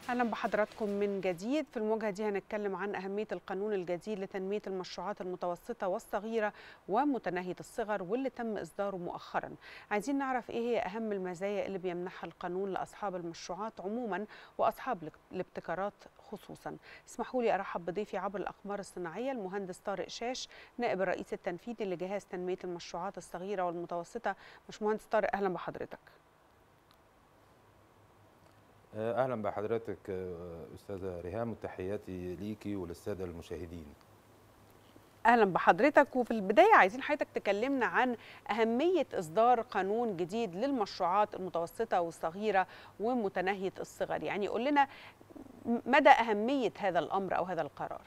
اهلا بحضراتكم من جديد في المواجهه دي هنتكلم عن اهميه القانون الجديد لتنميه المشروعات المتوسطه والصغيره ومتناهيه الصغر واللي تم اصداره مؤخرا عايزين نعرف ايه هي اهم المزايا اللي بيمنحها القانون لاصحاب المشروعات عموما واصحاب الابتكارات خصوصا اسمحوا لي ارحب بضيفي عبر الاقمار الصناعيه المهندس طارق شاش نائب الرئيس التنفيذي لجهاز تنميه المشروعات الصغيره والمتوسطه باشمهندس طارق اهلا بحضرتك اهلا بحضرتك استاذه ريهام وتحياتي ليكي وللساده المشاهدين اهلا بحضرتك وفي البدايه عايزين حضرتك تكلمنا عن اهميه اصدار قانون جديد للمشروعات المتوسطه والصغيره ومتناهيه الصغر يعني قول لنا مدى اهميه هذا الامر او هذا القرار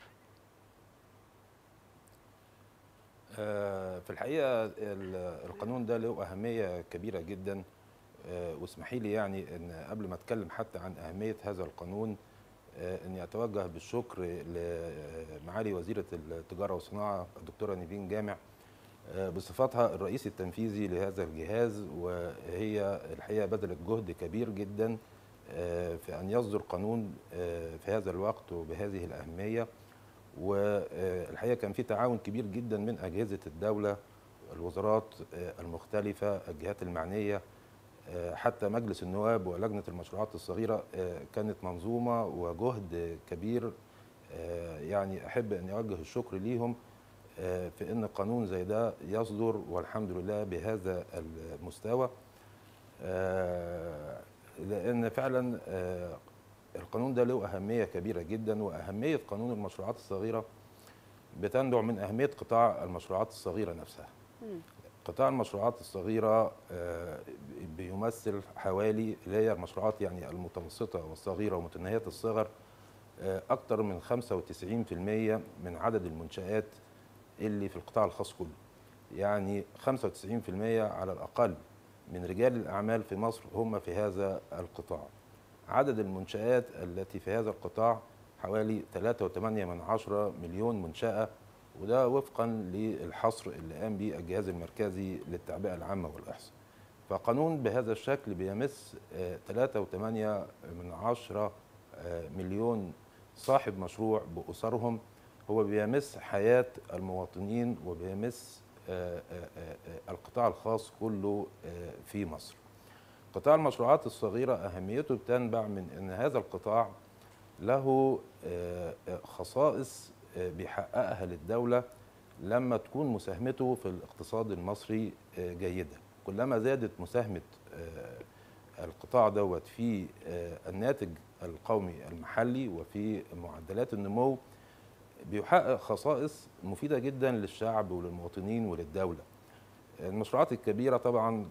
في الحقيقه القانون ده له اهميه كبيره جدا واسمحي لي يعني ان قبل ما اتكلم حتى عن اهميه هذا القانون اني اتوجه بالشكر لمعالي وزيره التجاره والصناعه الدكتوره نيفين جامع بصفتها الرئيس التنفيذي لهذا الجهاز وهي الحقيقه بذلت جهد كبير جدا في ان يصدر قانون في هذا الوقت وبهذه الاهميه والحقيقه كان في تعاون كبير جدا من اجهزه الدوله الوزارات المختلفه الجهات المعنيه حتى مجلس النواب ولجنه المشروعات الصغيره كانت منظومه وجهد كبير يعني احب ان اوجه الشكر ليهم في ان قانون زي ده يصدر والحمد لله بهذا المستوى لان فعلا القانون ده له اهميه كبيره جدا واهميه قانون المشروعات الصغيره بتنبع من اهميه قطاع المشروعات الصغيره نفسها قطاع المشروعات الصغيرة بيمثل حوالي اللي هي المشروعات يعني المتوسطة والصغيرة ومتناهية الصغر أكثر من 95% من عدد المنشآت اللي في القطاع الخاص كله يعني 95% على الأقل من رجال الأعمال في مصر هم في هذا القطاع عدد المنشآت التي في هذا القطاع حوالي 3.8 من عشرة مليون منشأة وده وفقا للحصر اللي قام به الجهاز المركزي للتعبئه العامه والاحصاء. فقانون بهذا الشكل بيمس 3.8 من عشرة مليون صاحب مشروع بأسرهم هو بيمس حياة المواطنين وبيمس القطاع الخاص كله في مصر قطاع المشروعات الصغيرة أهميته بتنبع من أن هذا القطاع له خصائص بيحققها للدولة لما تكون مساهمته في الاقتصاد المصري جيدة كلما زادت مساهمة القطاع دوت في الناتج القومي المحلي وفي معدلات النمو بيحقق خصائص مفيدة جدا للشعب وللمواطنين وللدولة المشروعات الكبيرة طبعا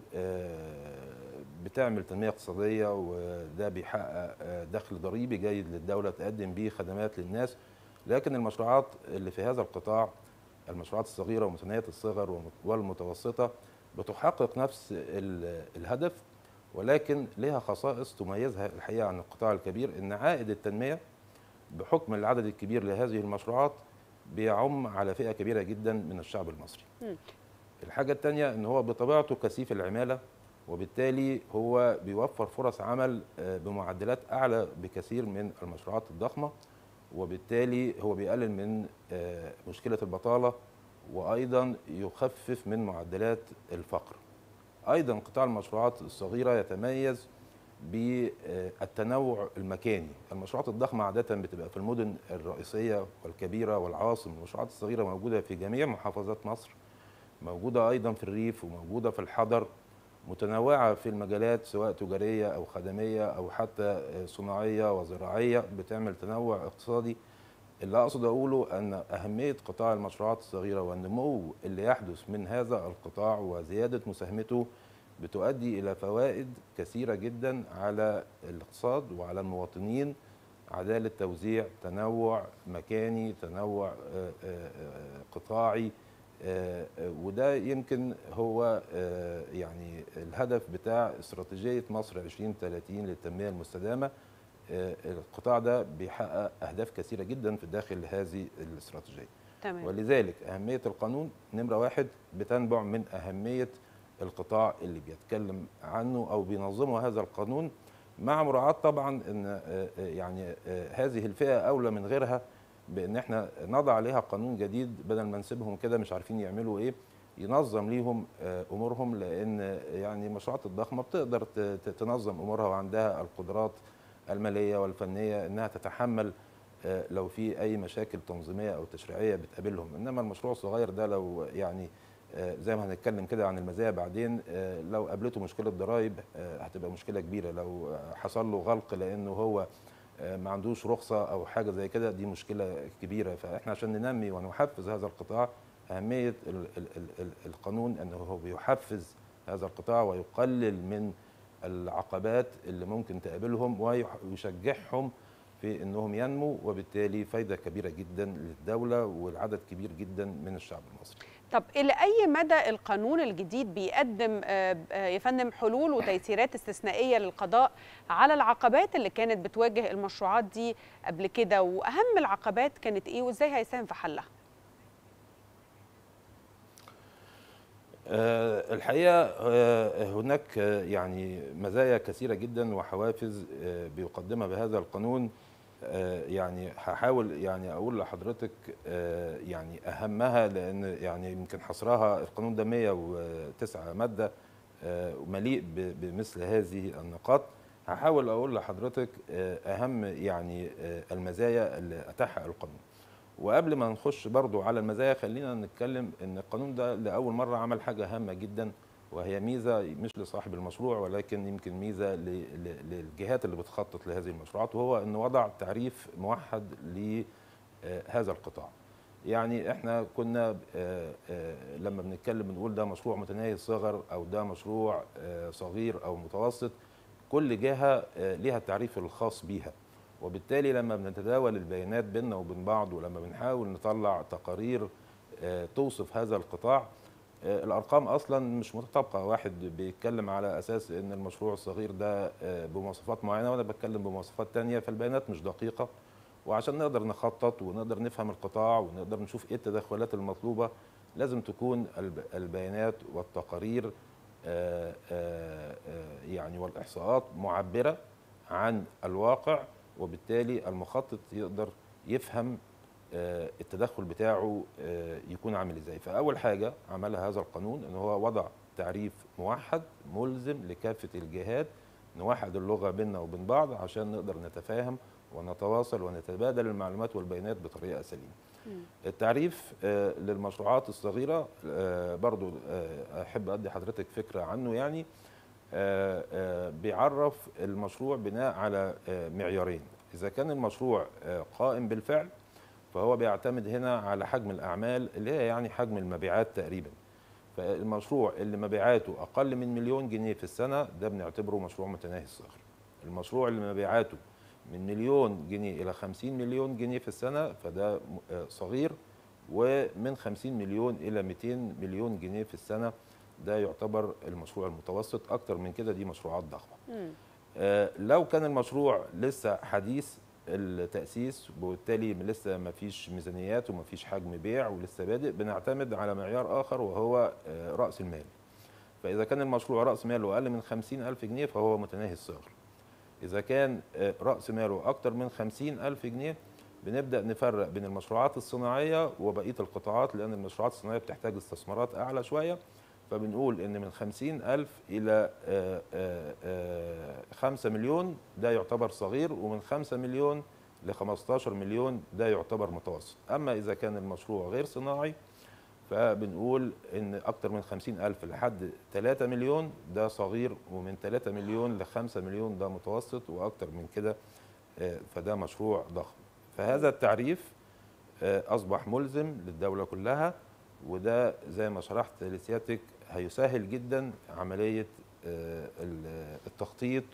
بتعمل تنمية اقتصادية وده بيحقق دخل ضريبي جيد للدولة تقدم بيه خدمات للناس لكن المشروعات اللي في هذا القطاع المشروعات الصغيره ومتناهيه الصغر والمتوسطه بتحقق نفس الهدف ولكن لها خصائص تميزها الحقيقه عن القطاع الكبير ان عائد التنميه بحكم العدد الكبير لهذه المشروعات بيعم على فئه كبيره جدا من الشعب المصري. م. الحاجه الثانيه ان هو بطبيعته كثيف العماله وبالتالي هو بيوفر فرص عمل بمعدلات اعلى بكثير من المشروعات الضخمه وبالتالي هو بيقلل من مشكله البطاله وايضا يخفف من معدلات الفقر. ايضا قطاع المشروعات الصغيره يتميز بالتنوع المكاني، المشروعات الضخمه عاده بتبقى في المدن الرئيسيه والكبيره والعواصم، المشروعات الصغيره موجوده في جميع محافظات مصر. موجوده ايضا في الريف وموجوده في الحضر متنوعة في المجالات سواء تجارية أو خدمية أو حتى صناعية وزراعية بتعمل تنوع اقتصادي اللي أقصد أقوله أن أهمية قطاع المشروعات الصغيرة والنمو اللي يحدث من هذا القطاع وزيادة مساهمته بتؤدي إلى فوائد كثيرة جدا على الاقتصاد وعلى المواطنين عدالة توزيع تنوع مكاني تنوع قطاعي آه وده يمكن هو آه يعني الهدف بتاع استراتيجية مصر 2030 للتنمية المستدامة آه القطاع ده بيحقق أهداف كثيرة جدا في داخل هذه الاستراتيجية تمام. ولذلك أهمية القانون نمرة واحد بتنبع من أهمية القطاع اللي بيتكلم عنه أو بينظمه هذا القانون مع مراعاه طبعا ان آه، آه، يعني آه، هذه الفئه اولى من غيرها بان احنا نضع عليها قانون جديد بدل ما نسيبهم كده مش عارفين يعملوا ايه ينظم ليهم آه، امورهم لان يعني المشروعات الضخمه بتقدر ت- ت- تنظم امورها وعندها القدرات الماليه والفنيه انها تتحمل آه، لو في اي مشاكل تنظيميه او تشريعيه بتقابلهم انما المشروع الصغير ده لو يعني آه، زي ما هنتكلم كده عن المزايا بعدين آه، لو قابلته مشكله ضرائب آه، هتبقى مشكله كبيره لو آه، حصل له غلق لانه هو آه، ما عندوش رخصه او حاجه زي كده دي مشكله كبيره فاحنا عشان ننمي ونحفز هذا القطاع اهميه ال- ال- ال- ال- القانون انه هو بيحفز هذا القطاع ويقلل من العقبات اللي ممكن تقابلهم ويح- ويشجعهم في انهم ينموا وبالتالي فايده كبيره جدا للدوله والعدد كبير جدا من الشعب المصري. طب الى اي مدى القانون الجديد بيقدم آه، آه، يا فندم حلول وتيسيرات استثنائيه للقضاء على العقبات اللي كانت بتواجه المشروعات دي قبل كده واهم العقبات كانت ايه وازاي هيساهم في حلها آه، الحقيقه آه، هناك آه، يعني مزايا كثيره جدا وحوافز آه، بيقدمها بهذا القانون آه، يعني هحاول يعني اقول لحضرتك آه، يعني اهمها لان يعني يمكن حصرها القانون ده 109 ماده آه، مليء ب- بمثل هذه النقاط هحاول اقول لحضرتك آه، اهم يعني آه، المزايا اللي اتاحها القانون وقبل ما نخش برضو على المزايا خلينا نتكلم ان القانون ده لاول مره عمل حاجه هامه جدا وهي ميزه مش لصاحب المشروع ولكن يمكن ميزه ل- ل- للجهات اللي بتخطط لهذه المشروعات وهو انه وضع تعريف موحد لهذا القطاع. يعني احنا كنا آه، آه، لما بنتكلم بنقول ده مشروع متناهي الصغر او ده مشروع آه، صغير او متوسط كل جهه آه، ليها التعريف الخاص بيها. وبالتالي لما بنتداول البيانات بيننا وبين بعض ولما بنحاول نطلع تقارير آه، توصف هذا القطاع آه، الارقام اصلا مش متطابقه واحد بيتكلم على اساس ان المشروع الصغير ده آه، بمواصفات معينه وانا بتكلم بمواصفات تانية فالبيانات مش دقيقه وعشان نقدر نخطط ونقدر نفهم القطاع ونقدر نشوف ايه التدخلات المطلوبه لازم تكون الب- البيانات والتقارير آه، آه، آه، يعني والاحصاءات معبره عن الواقع وبالتالي المخطط يقدر يفهم آه، التدخل بتاعه آه، يكون عامل ازاي فاول حاجه عملها هذا القانون ان هو وضع تعريف موحد ملزم لكافه الجهات نوحد اللغه بيننا وبين بعض عشان نقدر نتفاهم ونتواصل ونتبادل المعلومات والبيانات بطريقه سليمه التعريف آه، للمشروعات الصغيره آه، برضو آه، احب ادي حضرتك فكره عنه يعني آه، آه، بيعرف المشروع بناء على آه، معيارين اذا كان المشروع آه، قائم بالفعل فهو بيعتمد هنا على حجم الاعمال اللي هي يعني حجم المبيعات تقريبا فالمشروع اللي مبيعاته اقل من مليون جنيه في السنه ده بنعتبره مشروع متناهي الصغر المشروع اللي مبيعاته من مليون جنيه الى 50 مليون جنيه في السنه فده م- آه، صغير ومن 50 مليون الى 200 مليون جنيه في السنه ده يعتبر المشروع المتوسط اكتر من كده دي مشروعات ضخمه مم. آه، لو كان المشروع لسه حديث التأسيس وبالتالي لسه ما فيش ميزانيات وما فيش حجم بيع ولسه بادئ بنعتمد على معيار آخر وهو آه، رأس المال فإذا كان المشروع رأس ماله أقل من 50 ألف جنيه فهو متناهي الصغر إذا كان آه، رأس ماله أكتر من 50 ألف جنيه بنبدأ نفرق بين المشروعات الصناعية وبقية القطاعات لأن المشروعات الصناعية بتحتاج استثمارات أعلى شوية فبنقول ان من 50 ألف إلى آه، آه، آه، 5 مليون ده يعتبر صغير ومن 5 مليون ل 15 مليون ده يعتبر متوسط أما إذا كان المشروع غير صناعي فبنقول ان اكتر من 50 الف لحد 3 مليون ده صغير ومن 3 مليون ل 5 مليون ده متوسط واكتر من كده آه، فده مشروع ضخم فهذا التعريف آه، اصبح ملزم للدوله كلها وده زي ما شرحت لسيادتك هيسهل جدا عمليه آه، ال- التخطيط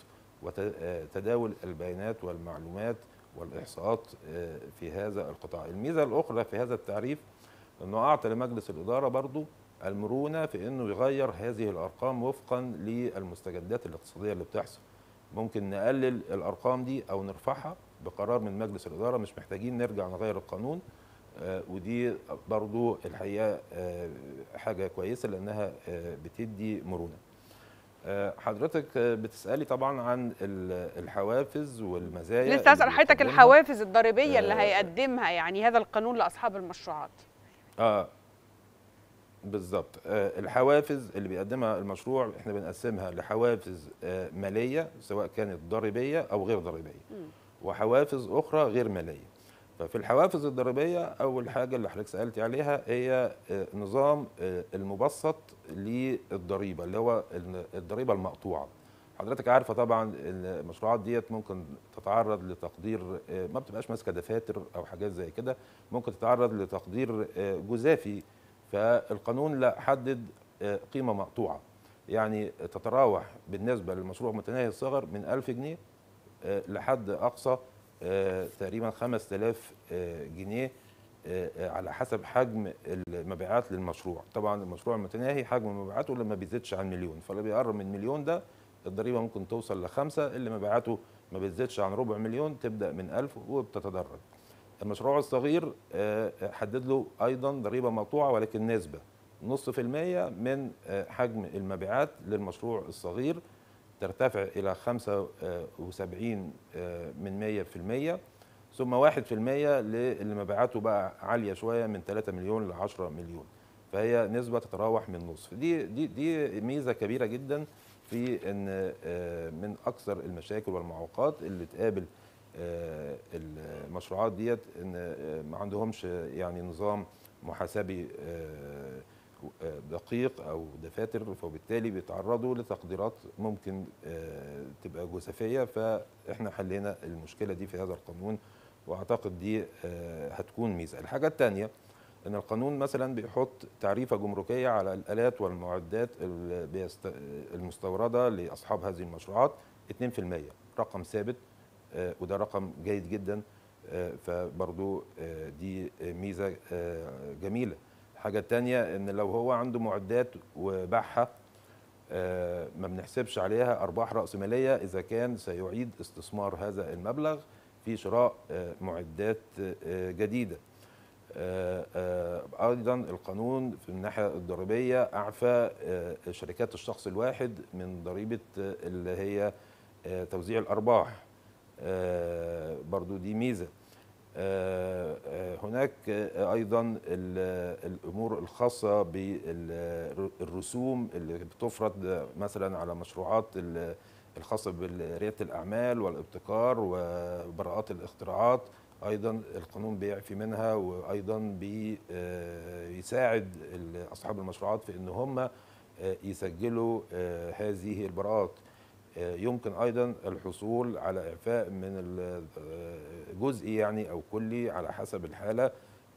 وتداول البيانات والمعلومات والاحصاءات آه، في هذا القطاع الميزه الاخرى في هذا التعريف انه اعطى لمجلس الاداره برضو المرونه في انه يغير هذه الارقام وفقا للمستجدات الاقتصاديه اللي بتحصل ممكن نقلل الارقام دي او نرفعها بقرار من مجلس الاداره مش محتاجين نرجع نغير القانون آه، ودي برضو الحقيقه آه، حاجه كويسه لانها آه، بتدي مرونه آه، حضرتك آه، بتسالي طبعا عن ال- الحوافز والمزايا لسه اسال اللي حضرتك بيقدمها. الحوافز الضريبيه اللي آه، هيقدمها يعني هذا القانون لاصحاب المشروعات اه بالظبط آه الحوافز اللي بيقدمها المشروع احنا بنقسمها لحوافز آه ماليه سواء كانت ضريبيه او غير ضريبيه وحوافز اخرى غير ماليه ففي الحوافز الضريبيه اول حاجه اللي حضرتك سالتي عليها هي آه نظام آه المبسط للضريبه اللي هو ال- الضريبه المقطوعه حضرتك عارفه طبعا إن المشروعات ديت ممكن تتعرض لتقدير آه، ما بتبقاش ماسكه دفاتر او حاجات زي كده ممكن تتعرض لتقدير آه، جزافي فالقانون لا حدد آه، قيمه مقطوعه يعني تتراوح بالنسبه للمشروع متناهي الصغر من 1000 جنيه آه، لحد اقصى آه، تقريبا 5000 آه، جنيه آه، آه، على حسب حجم المبيعات للمشروع طبعا المشروع المتناهي حجم مبيعاته اللي ما بيزيدش عن مليون فاللي بيقرب من مليون ده الضريبه ممكن توصل لخمسة اللي مبيعاته ما بتزيدش عن ربع مليون تبدا من 1000 وبتتدرج المشروع الصغير آه، حدد له ايضا ضريبه مقطوعه ولكن نسبه نص في المية من آه، حجم المبيعات للمشروع الصغير ترتفع إلى 75 آه، من 100 في المية ثم 1 في المية اللي مبيعاته بقى عالية شوية من 3 مليون ل 10 مليون فهي نسبة تتراوح من نصف دي دي دي ميزة كبيرة جدا في ان آه، من اكثر المشاكل والمعوقات اللي تقابل آه، المشروعات ديت ان آه، ما عندهمش يعني نظام محاسبي آه، آه، دقيق او دفاتر فبالتالي بيتعرضوا لتقديرات ممكن آه، تبقى جزافيه فاحنا حلينا المشكله دي في هذا القانون واعتقد دي آه، هتكون ميزه الحاجه الثانيه ان القانون مثلا بيحط تعريفه جمركيه على الالات والمعدات اللي بيست- المستورده لاصحاب هذه المشروعات 2% رقم ثابت آه، وده رقم جيد جدا آه، فبرضو آه، دي ميزه آه، جميله الحاجه الثانيه ان لو هو عنده معدات وباعها آه، ما بنحسبش عليها ارباح راسماليه اذا كان سيعيد استثمار هذا المبلغ في شراء آه، معدات آه، جديده آه، آه، ايضا القانون في الناحيه الضريبيه اعفى آه، شركات الشخص الواحد من ضريبه آه، اللي هي آه، توزيع الارباح آه، برضو دي ميزه آه، آه، هناك آه، ايضا ال- الامور الخاصه بالرسوم اللي بتفرض مثلا على مشروعات ال- الخاصه برياده الاعمال والابتكار وبراءات الاختراعات ايضا القانون بيعفي منها وايضا بيساعد اصحاب المشروعات في ان هم آه، يسجلوا آه، هذه البراءات آه، يمكن ايضا الحصول على اعفاء من ال- آه، جزئي يعني او كلي على حسب الحاله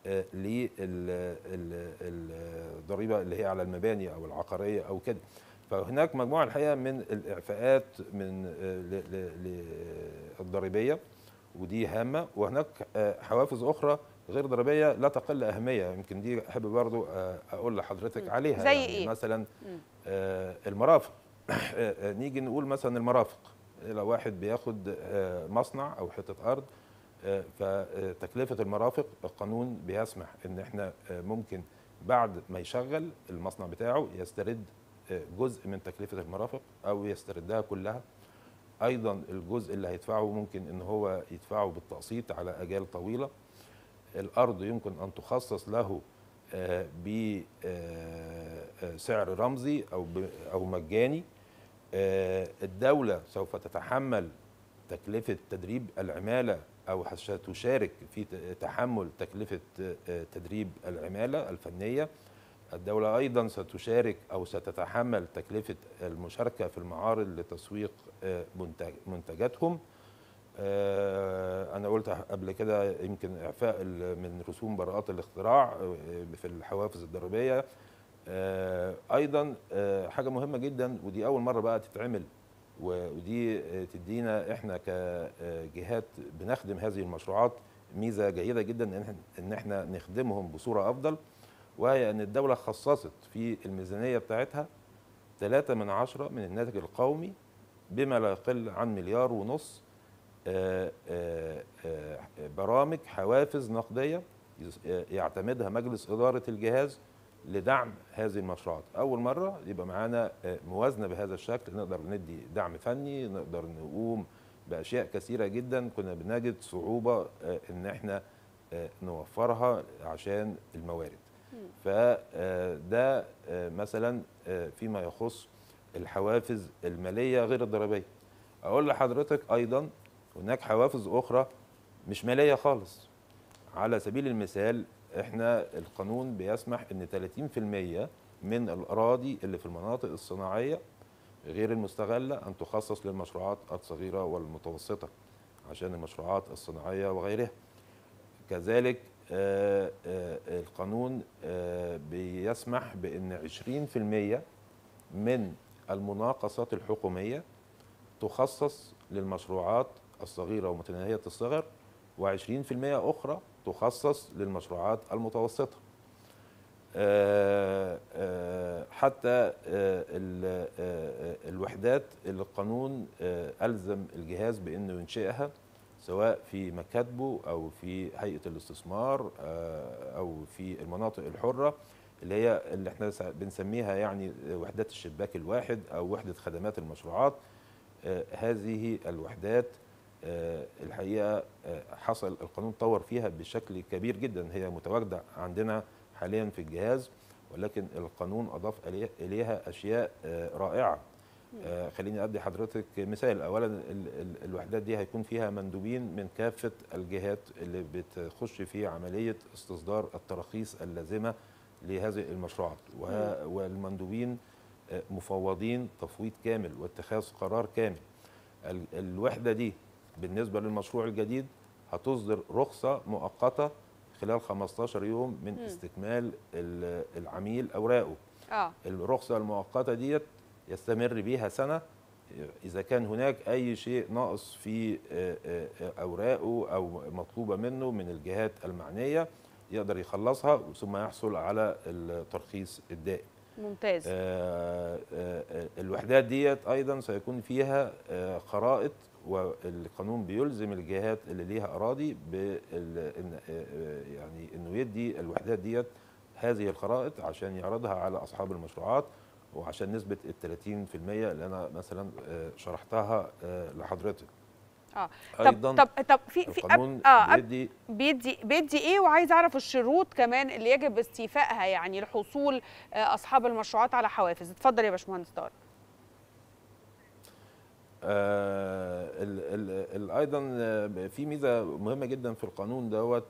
للضريبه اللي هي على المباني او العقاريه او كده فهناك مجموعه الحقيقه من الاعفاءات من آه، ل- ل- للضريبيه ودي هامه وهناك آه، حوافز اخرى غير ضريبيه لا تقل اهميه يمكن دي احب برضو آه، اقول لحضرتك مم. عليها زي يعني إيه؟ مثلا مم. آه، المرافق آه، آه، نيجي نقول مثلا المرافق لو واحد بياخد آه، مصنع او حته ارض آه، فتكلفه المرافق القانون بيسمح ان احنا آه، ممكن بعد ما يشغل المصنع بتاعه يسترد آه، جزء من تكلفه المرافق او يستردها كلها ايضا الجزء اللي هيدفعه ممكن ان هو يدفعه بالتقسيط على اجال طويله الارض يمكن ان تخصص له بسعر رمزي او ب- او مجاني آه، الدوله سوف تتحمل تكلفه تدريب العماله او ستشارك في ت- تحمل تكلفه آه، تدريب العماله الفنيه الدولة أيضا ستشارك أو ستتحمل تكلفة المشاركة في المعارض لتسويق آه، منتج منتجاتهم آه، أنا قلت قبل كده يمكن إعفاء ال- من رسوم براءات الاختراع آه، في الحوافز الضريبية آه، أيضا آه، حاجة مهمة جدا ودي أول مرة بقى تتعمل ودي آه، تدينا إحنا كجهات بنخدم هذه المشروعات ميزة جيدة جدا إن إحنا- إن إحنا نخدمهم بصورة أفضل وهي ان الدوله خصصت في الميزانيه بتاعتها 3 من عشرة من الناتج القومي بما لا يقل عن مليار ونص آه، آه، آه، برامج حوافز نقديه يس- آه، يعتمدها مجلس اداره الجهاز لدعم هذه المشروعات اول مره يبقى معانا آه، موازنه بهذا الشكل نقدر ندي دعم فني نقدر نقوم باشياء كثيره جدا كنا بنجد صعوبه آه، ان احنا آه، نوفرها عشان الموارد فده مثلا آه، فيما يخص الحوافز الماليه غير الضريبيه اقول لحضرتك ايضا هناك حوافز اخرى مش ماليه خالص على سبيل المثال احنا القانون بيسمح ان 30% من الاراضي اللي في المناطق الصناعيه غير المستغله ان تخصص للمشروعات الصغيره والمتوسطه عشان المشروعات الصناعيه وغيرها كذلك آه، آه، القانون آه، بيسمح بان 20% من المناقصات الحكوميه تخصص للمشروعات الصغيره ومتناهيه الصغر و20% اخرى تخصص للمشروعات المتوسطه آه، آه، حتى آه، ال- آه، آه، الوحدات اللي القانون آه، ألزم الجهاز بأنه ينشئها سواء في مكاتبه أو في هيئة الاستثمار آه، أو في المناطق الحرة اللي هي اللي احنا سا- بنسميها يعني وحدات الشباك الواحد أو وحدة خدمات المشروعات آه، هذه الوحدات آه، الحقيقة آه، حصل القانون طور فيها بشكل كبير جدا هي متواجدة عندنا حاليا في الجهاز ولكن القانون أضاف إليه- إليها أشياء آه، رائعة آه، خليني أدي حضرتك مثال أولا ال- ال- الوحدات دي هيكون فيها مندوبين من كافة الجهات اللي بتخش في عملية استصدار التراخيص اللازمة لهذه المشروعات وه- والمندوبين آه، مفوضين تفويض كامل واتخاذ قرار كامل ال- الوحدة دي بالنسبة للمشروع الجديد هتصدر رخصة مؤقتة خلال 15 يوم من مم. استكمال ال- العميل أوراقه اه الرخصة المؤقتة ديت يستمر بيها سنة إذا كان هناك أي شيء ناقص في آه، آه، آه، أوراقه أو مطلوبة منه من الجهات المعنية يقدر يخلصها ثم يحصل على الترخيص الدائم ممتاز آه، آه، آه، الوحدات ديت ايضا سيكون فيها آه، خرائط والقانون بيلزم الجهات اللي ليها اراضي بال- إن- آه، آه، يعني انه يدي الوحدات ديت هذه الخرائط عشان يعرضها على اصحاب المشروعات وعشان نسبه ال 30% اللي انا مثلا آه، شرحتها آه، لحضرتك اه ايضا طب طب طب في في القانون أب اه أب بيدي بيدي بيدي ايه وعايز اعرف الشروط كمان اللي يجب استيفائها يعني لحصول آه، اصحاب المشروعات على حوافز اتفضل يا باشمهندس طارق آه، ال- ال- ال- ايضا آه، في ميزه مهمه جدا في القانون دوت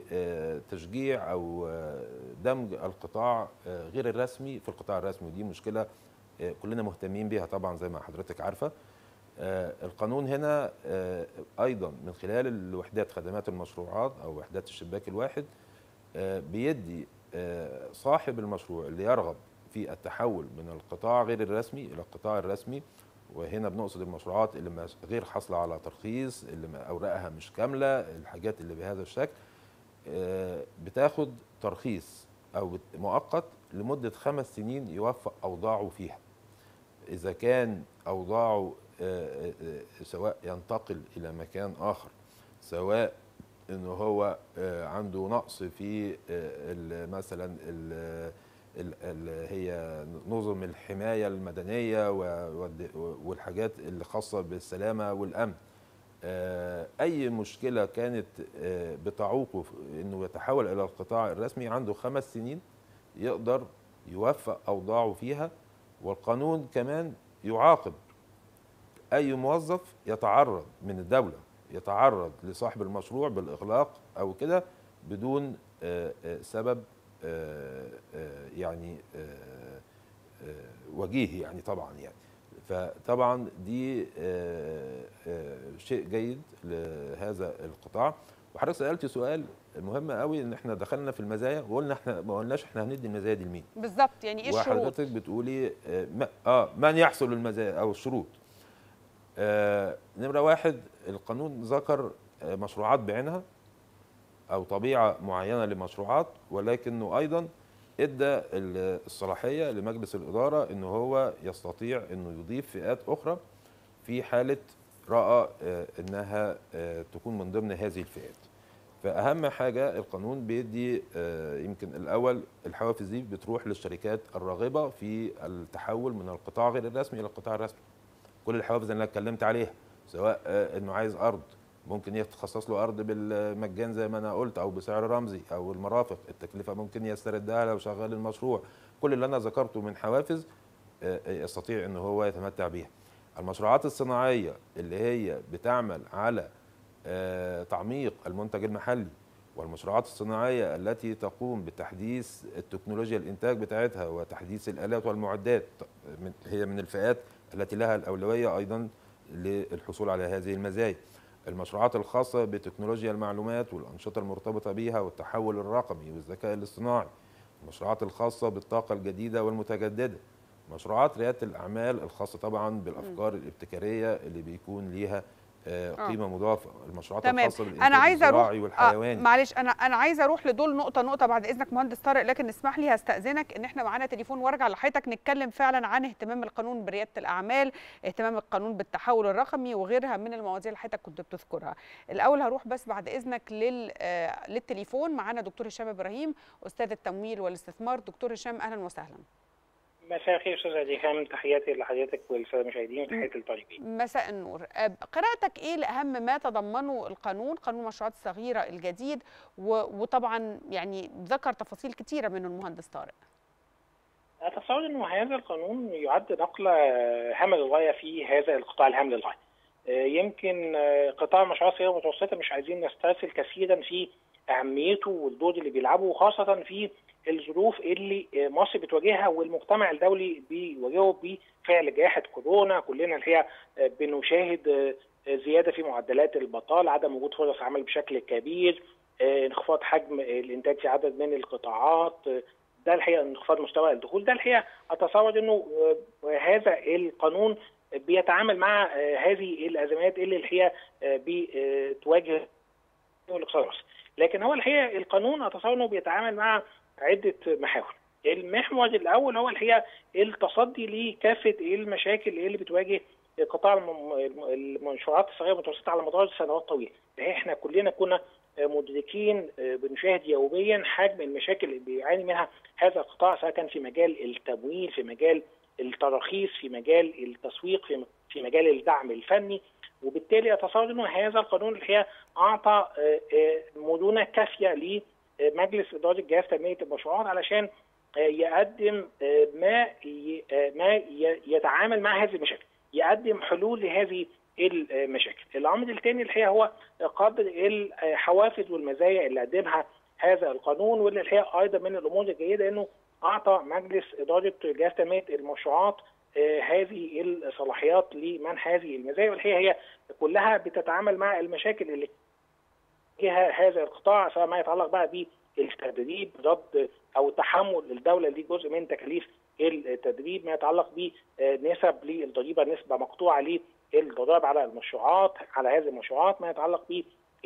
لتشجيع او آه، دمج القطاع آه، غير الرسمي في القطاع الرسمي ودي مشكله آه، كلنا مهتمين بيها طبعا زي ما حضرتك عارفه آه، القانون هنا آه، ايضا من خلال الوحدات خدمات المشروعات او وحدات الشباك الواحد آه، بيدي آه، صاحب المشروع اللي يرغب في التحول من القطاع غير الرسمي الى القطاع الرسمي وهنا بنقصد المشروعات اللي ما غير حاصله على ترخيص اللي ما اوراقها مش كامله الحاجات اللي بهذا الشكل آه، بتاخد ترخيص او بت- مؤقت لمده خمس سنين يوفق اوضاعه فيها اذا كان اوضاعه آه، آه، آه، سواء ينتقل الى مكان اخر سواء انه هو آه، عنده نقص في آه، ال- مثلا ال- ال- ال- هي نظم الحمايه المدنيه و- والد- والحاجات اللي خاصه بالسلامه والامن آه، اي مشكله كانت آه، بتعوقه في انه يتحول الى القطاع الرسمي عنده خمس سنين يقدر يوفق اوضاعه فيها والقانون كمان يعاقب اي موظف يتعرض من الدوله يتعرض لصاحب المشروع بالاغلاق او كده بدون آه، آه، سبب آه، آه، يعني آه، آه، وجيه يعني طبعا يعني فطبعا دي آه، آه، شيء جيد لهذا القطاع وحضرتك سالت سؤال مهم قوي ان احنا دخلنا في المزايا وقلنا احنا ما قلناش احنا هندي المزايا دي لمين بالظبط يعني ايه الشروط وحضرتك بتقولي آه، ما- اه من يحصل المزايا او الشروط آه نمره واحد القانون ذكر آه مشروعات بعينها او طبيعه معينه لمشروعات ولكنه ايضا ادى ال- الصلاحيه لمجلس الاداره ان هو يستطيع انه يضيف فئات اخرى في حاله راى آه انها آه تكون من ضمن هذه الفئات فاهم حاجه القانون بيدي آه، يمكن الاول الحوافز دي بتروح للشركات الراغبه في التحول من القطاع غير الرسمي الى القطاع الرسمي كل الحوافز اللي انا اتكلمت عليها سواء آه، انه عايز ارض ممكن يتخصص له ارض بالمجان زي ما انا قلت او بسعر رمزي او المرافق التكلفه ممكن يستردها لو شغال المشروع كل اللي انا ذكرته من حوافز آه، آه، يستطيع ان هو يتمتع بيها المشروعات الصناعيه اللي هي بتعمل على آه، تعميق المنتج المحلي والمشروعات الصناعيه التي تقوم بتحديث التكنولوجيا الانتاج بتاعتها وتحديث الالات والمعدات من- هي من الفئات التي لها الاولويه ايضا للحصول على هذه المزايا المشروعات الخاصة بتكنولوجيا المعلومات والأنشطة المرتبطة بها والتحول الرقمي والذكاء الاصطناعي المشروعات الخاصة بالطاقة الجديدة والمتجددة مشروعات ريادة الأعمال الخاصة طبعا بالأفكار الابتكارية اللي بيكون ليها آه، آه. قيمة مضافة المشروعات تمام. الخاصة بالإنتاج انا عايزه اروح الزراعي والحيواني معلش انا انا عايزه اروح لدول نقطه نقطه بعد اذنك مهندس طارق لكن اسمح لي هستاذنك ان احنا معانا تليفون وارجع لحضرتك نتكلم فعلا عن اهتمام القانون برياده الاعمال اهتمام القانون بالتحول الرقمي وغيرها من المواضيع اللي حضرتك كنت بتذكرها الاول هروح بس بعد اذنك لل آه، للتليفون معانا دكتور هشام ابراهيم استاذ التمويل والاستثمار دكتور هشام اهلا وسهلا مساء الخير استاذ اديخام تحياتي لحضرتك وللساده المشاهدين وتحياتي للطالبين. مساء النور آه، قراءتك ايه لاهم ما تضمنه القانون قانون المشروعات الصغيره الجديد و- وطبعا يعني ذكر تفاصيل كتيره منه المهندس طارق اتصور انه هذا القانون يعد نقله هامه للغايه في هذا القطاع الهام للغايه. آه، يمكن آه، قطاع المشروعات الصغيره والمتوسطه مش عايزين نسترسل كثيرا في اهميته والدور اللي بيلعبه وخاصه في الظروف اللي آه، مصر بتواجهها والمجتمع الدولي بيواجهه بفعل جائحه كورونا كلنا الحقيقه آه، بنشاهد آه، آه، زياده في معدلات البطاله عدم وجود فرص عمل بشكل كبير آه، انخفاض حجم الانتاج في عدد من القطاعات آه، ده الحقيقه انخفاض مستوى الدخول ده الحقيقه اتصور انه آه، هذا القانون بيتعامل مع آه، هذه الازمات اللي الحقيقه آه، بتواجه الاقتصاد المصري لكن هو الحقيقه القانون اتصور انه بيتعامل مع عده محاور المحور الاول هو الحقيقه التصدي لكافه المشاكل اللي بتواجه قطاع الم- المنشورات الصغيره والمتوسطه على مدار سنوات طويله احنا كلنا كنا مدركين بنشاهد يوميا حجم المشاكل اللي بيعاني منها هذا القطاع سواء كان في مجال التمويل في مجال التراخيص في مجال التسويق في في مجال الدعم الفني وبالتالي اتصور انه هذا القانون الحقيقه اعطى آه، آه، مرونه كافيه لمجلس اداره جهاز تنميه المشروعات علشان آه، يقدم آه، ما ي- آه، ما ي- يتعامل مع هذه المشاكل يقدم حلول لهذه المشاكل الامر الثاني الحقيقه هو قدر الحوافز والمزايا اللي قدمها هذا القانون واللي الحقيقه ايضا من الامور الجيده انه اعطى مجلس اداره جهاز تنميه المشروعات آه، هذه الصلاحيات لمنح هذه المزايا والحقيقه هي كلها بتتعامل مع المشاكل اللي جهه هذا القطاع سواء ما يتعلق بقى بالتدريب ضد او تحمل الدوله دي جزء من تكاليف التدريب ما يتعلق بنسب للضريبه نسبه مقطوعه للضرائب على المشروعات على هذه المشروعات ما يتعلق ب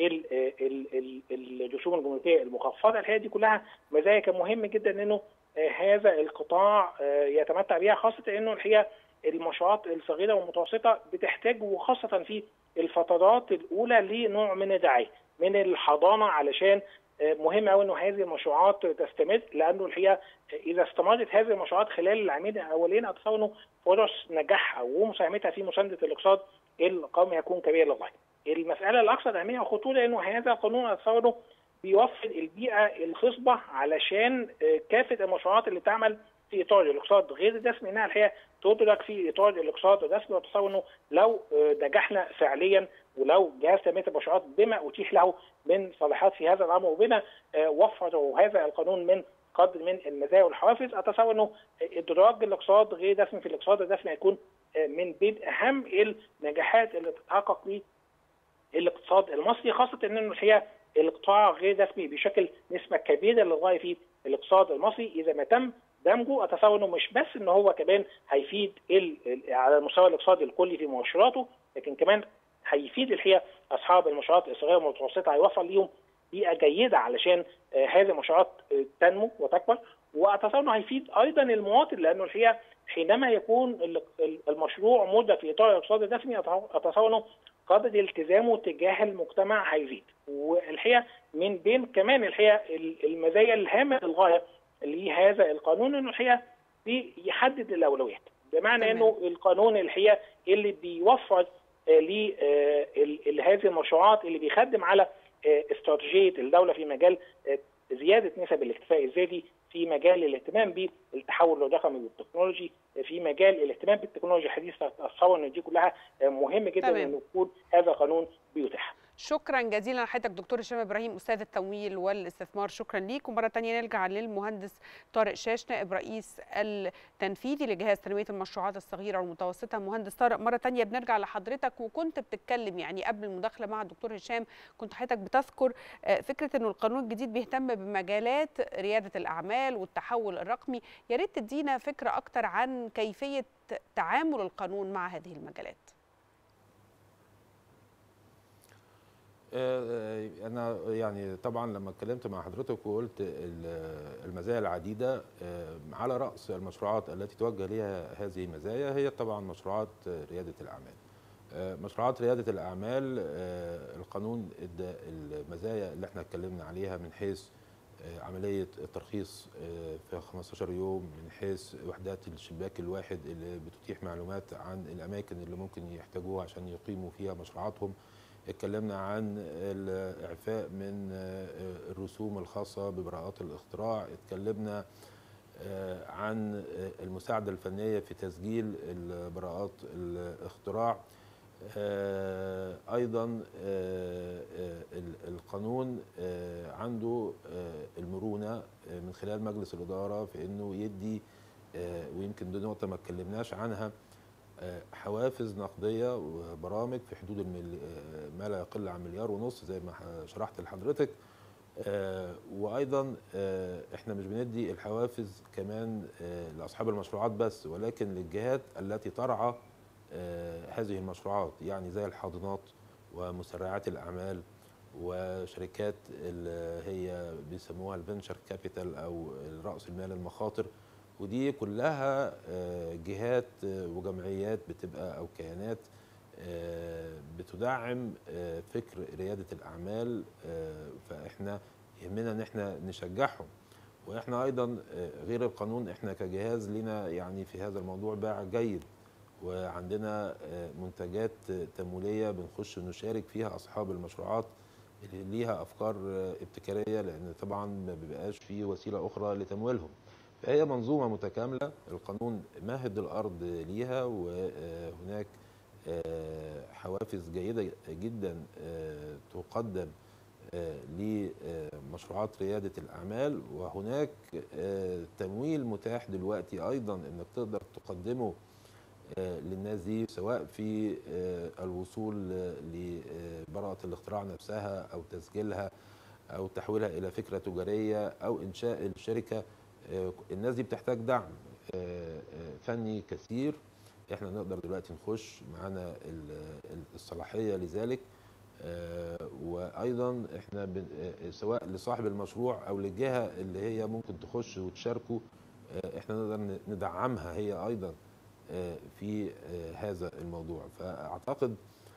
الرسوم الجمركيه المخفضه الحقيقه دي كلها مزايا كان مهم جدا انه آه، هذا القطاع آه، يتمتع بها خاصه انه الحقيقه المشروعات الصغيره والمتوسطه بتحتاج وخاصه في الفترات الاولى لنوع من الرعايه من الحضانه علشان آه، مهم قوي انه هذه المشروعات تستمر لانه الحقيقه اذا استمرت هذه المشروعات خلال العامين الاولين اتصور انه فرص نجاحها ومساهمتها في مسانده الاقتصاد القومي هيكون كبير للغايه. المساله الاكثر اهميه وخطوره انه هذا القانون اتصور انه بيوفر البيئه الخصبه علشان آه، كافه المشروعات اللي تعمل في اطار الاقتصاد غير الرسمي انها الحقيقه تدرك في اطار الاقتصاد الرسمي واتصور انه لو آه، نجحنا فعليا ولو جهاز تنميه المشروعات بما اتيح له من صلاحيات في هذا الامر وبما آه، وفروا هذا القانون من قدر من المزايا والحوافز اتصور انه ادراج الاقتصاد غير الرسمي في الاقتصاد الرسمي هيكون آه، من بين اهم النجاحات اللي تتحقق في الاقتصاد المصري خاصه انه الحقيقه القطاع غير رسمي بيشكل نسبه كبيره للغايه في الاقتصاد المصري اذا ما تم دمجه اتصور انه مش بس ان هو كمان هيفيد ال- ال- على المستوى الاقتصادي الكلي في مؤشراته لكن كمان هيفيد الحقيقه اصحاب المشروعات الصغيره والمتوسطه هيوفر ليهم بيئه جيده علشان آه، هذه المشروعات آه، تنمو وتكبر واتصور انه هيفيد ايضا المواطن لانه الحقيقه حينما يكون المشروع مدة في اطار الاقتصاد الرسمي اتصور انه قدر التزامه تجاه المجتمع هيزيد والحقيقه من بين كمان الحقيقه المزايا الهامه للغايه لهذا القانون انه الحقيقه بيحدد الاولويات بمعنى انه القانون الحقيقه اللي بيوفر لهذه المشروعات اللي بيخدم على استراتيجيه الدوله في مجال زياده نسب الاكتفاء الذاتي في مجال الاهتمام بالتحول الرقمي والتكنولوجي في مجال الاهتمام بالتكنولوجيا الحديثه اتصور ان دي كلها مهم جدا ان يكون هذا قانون بيتاح شكرا جزيلا لحضرتك دكتور هشام ابراهيم استاذ التمويل والاستثمار شكرا ليك ومره ثانيه نرجع للمهندس طارق شاش نائب رئيس التنفيذي لجهاز تنميه المشروعات الصغيره والمتوسطه مهندس طارق مره ثانيه بنرجع لحضرتك وكنت بتتكلم يعني قبل المداخله مع الدكتور هشام كنت حضرتك بتذكر فكره انه القانون الجديد بيهتم بمجالات رياده الاعمال والتحول الرقمي يا ريت تدينا فكره اكتر عن كيفيه تعامل القانون مع هذه المجالات انا يعني طبعا لما اتكلمت مع حضرتك وقلت المزايا العديده على راس المشروعات التي توجه لها هذه المزايا هي طبعا مشروعات رياده الاعمال مشروعات رياده الاعمال القانون ادى المزايا اللي احنا اتكلمنا عليها من حيث عمليه الترخيص في 15 يوم من حيث وحدات الشباك الواحد اللي بتتيح معلومات عن الاماكن اللي ممكن يحتاجوها عشان يقيموا فيها مشروعاتهم اتكلمنا عن الاعفاء من الرسوم الخاصه ببراءات الاختراع اتكلمنا عن المساعده الفنيه في تسجيل براءات الاختراع ايضا القانون عنده المرونه من خلال مجلس الاداره في انه يدي ويمكن دي نقطه ما اتكلمناش عنها حوافز نقديه وبرامج في حدود المل... ما لا يقل عن مليار ونص زي ما شرحت لحضرتك وايضا احنا مش بندي الحوافز كمان لاصحاب المشروعات بس ولكن للجهات التي ترعى هذه المشروعات يعني زي الحاضنات ومسرعات الاعمال وشركات اللي هي بيسموها الفينشر كابيتال او راس المال المخاطر ودي كلها جهات وجمعيات بتبقى او كيانات بتدعم فكر رياده الاعمال فاحنا يهمنا ان احنا نشجعهم واحنا ايضا غير القانون احنا كجهاز لنا يعني في هذا الموضوع باع جيد وعندنا منتجات تمويليه بنخش نشارك فيها اصحاب المشروعات اللي ليها افكار ابتكاريه لان طبعا ما بيبقاش في وسيله اخرى لتمويلهم فهي منظومه متكامله القانون مهد الارض ليها وهناك حوافز جيده جدا تقدم لمشروعات رياده الاعمال وهناك تمويل متاح دلوقتي ايضا انك تقدر تقدمه للناس دي سواء في الوصول لبراءه الاختراع نفسها او تسجيلها او تحويلها الى فكره تجاريه او انشاء الشركه الناس دي بتحتاج دعم فني كثير احنا نقدر دلوقتي نخش معانا الصلاحيه لذلك وايضا احنا سواء لصاحب المشروع او للجهه اللي هي ممكن تخش وتشاركه احنا نقدر ندعمها هي ايضا في هذا الموضوع فاعتقد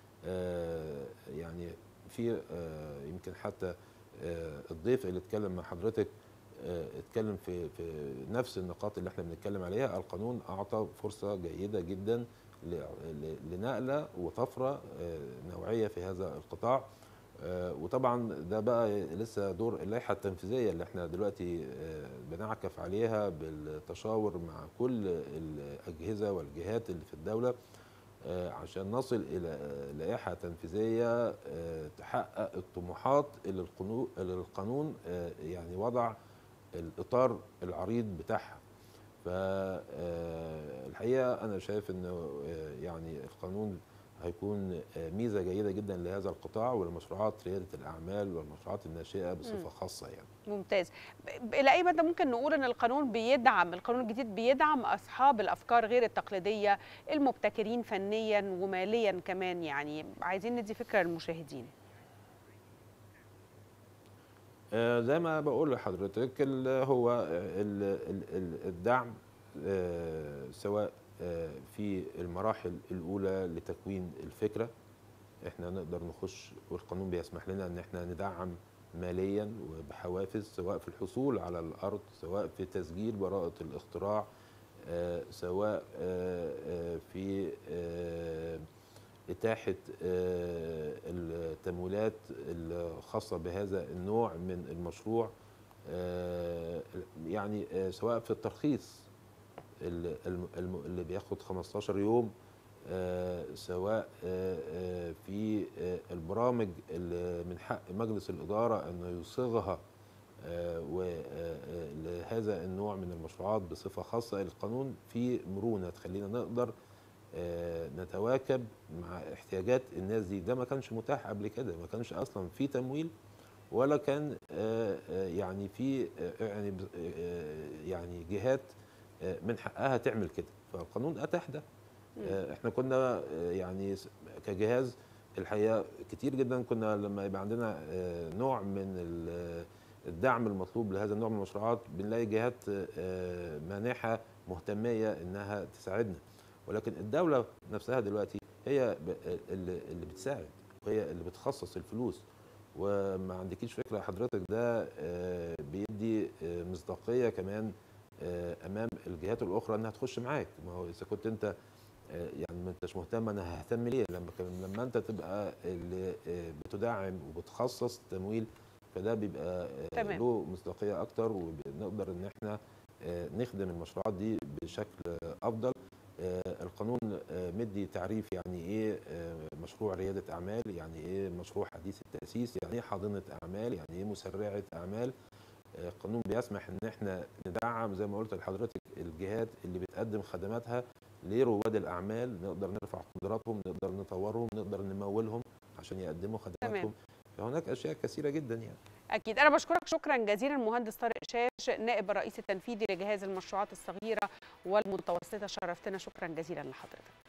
يعني في يمكن حتى الضيف اللي اتكلم مع حضرتك اتكلم في في نفس النقاط اللي احنا بنتكلم عليها القانون اعطى فرصه جيده جدا لنقله وطفره نوعيه في هذا القطاع وطبعا ده بقى لسه دور اللائحه التنفيذيه اللي احنا دلوقتي بنعكف عليها بالتشاور مع كل الاجهزه والجهات اللي في الدوله عشان نصل الى لائحه تنفيذيه تحقق الطموحات اللي القانون يعني وضع الاطار العريض بتاعها فالحقيقه انا شايف انه يعني القانون هيكون ميزه جيده جدا لهذا القطاع ولمشروعات رياده الاعمال والمشروعات الناشئه بصفه خاصه يعني. ممتاز. الى اي مدى ممكن نقول ان القانون بيدعم القانون الجديد بيدعم اصحاب الافكار غير التقليديه المبتكرين فنيا وماليا كمان يعني عايزين ندي فكره للمشاهدين. آه، زي ما بقول لحضرتك ال- هو ال- ال- ال- الدعم آه، سواء آه، في المراحل الأولى لتكوين الفكرة احنا نقدر نخش والقانون بيسمح لنا ان احنا ندعم ماليا وبحوافز سواء في الحصول على الارض سواء في تسجيل براءة الاختراع آه، سواء آه، آه، في آه، إتاحة آه، التمويلات الخاصة بهذا النوع من المشروع آه، يعني آه، سواء في الترخيص ال- الم- الم- اللي بياخد 15 يوم آه، سواء آه، آه، في آه، البرامج اللي من حق مجلس الإدارة أنه يصيغها لهذا النوع من المشروعات بصفة خاصة القانون فيه مرونة تخلينا نقدر آه، نتواكب مع احتياجات الناس دي ده ما كانش متاح قبل كده ما كانش أصلا في تمويل ولا كان آه، آه، يعني في آه، يعني ب- آه، يعني جهات آه، من حقها تعمل كده فالقانون أتاح ده آه، احنا كنا آه، يعني س- كجهاز الحقيقه كتير جدا كنا لما يبقى عندنا آه، نوع من ال- الدعم المطلوب لهذا النوع من المشروعات بنلاقي جهات آه، مانحه مهتميه انها تساعدنا ولكن الدوله نفسها دلوقتي هي ب- اللي اللي بتساعد وهي اللي بتخصص الفلوس وما عندكيش فكره حضرتك ده آه، بيدي آه، مصداقيه كمان آه، امام الجهات الاخرى انها تخش معاك ما هو اذا كنت انت آه، يعني ما انتش مهتم انا ههتم ليه لما كان- لما انت تبقى اللي آه، بتدعم وبتخصص تمويل فده بيبقى آه، تمام. له مصداقيه اكتر وبنقدر ان احنا آه، نخدم المشروعات دي بشكل آه، افضل آه، القانون آه، مدي تعريف يعني ايه آه، مشروع رياده اعمال يعني ايه مشروع حديث التاسيس يعني ايه حاضنه اعمال يعني ايه مسرعه اعمال آه، القانون بيسمح ان احنا ندعم زي ما قلت لحضرتك الجهات اللي بتقدم خدماتها لرواد الاعمال نقدر نرفع قدراتهم نقدر نطورهم نقدر نمولهم عشان يقدموا خدماتهم فهناك اشياء كثيره جدا يعني أكيد أنا بشكرك شكرا جزيلا المهندس طارق شاش نائب الرئيس التنفيذي لجهاز المشروعات الصغيرة والمتوسطة شرفتنا شكرا جزيلا لحضرتك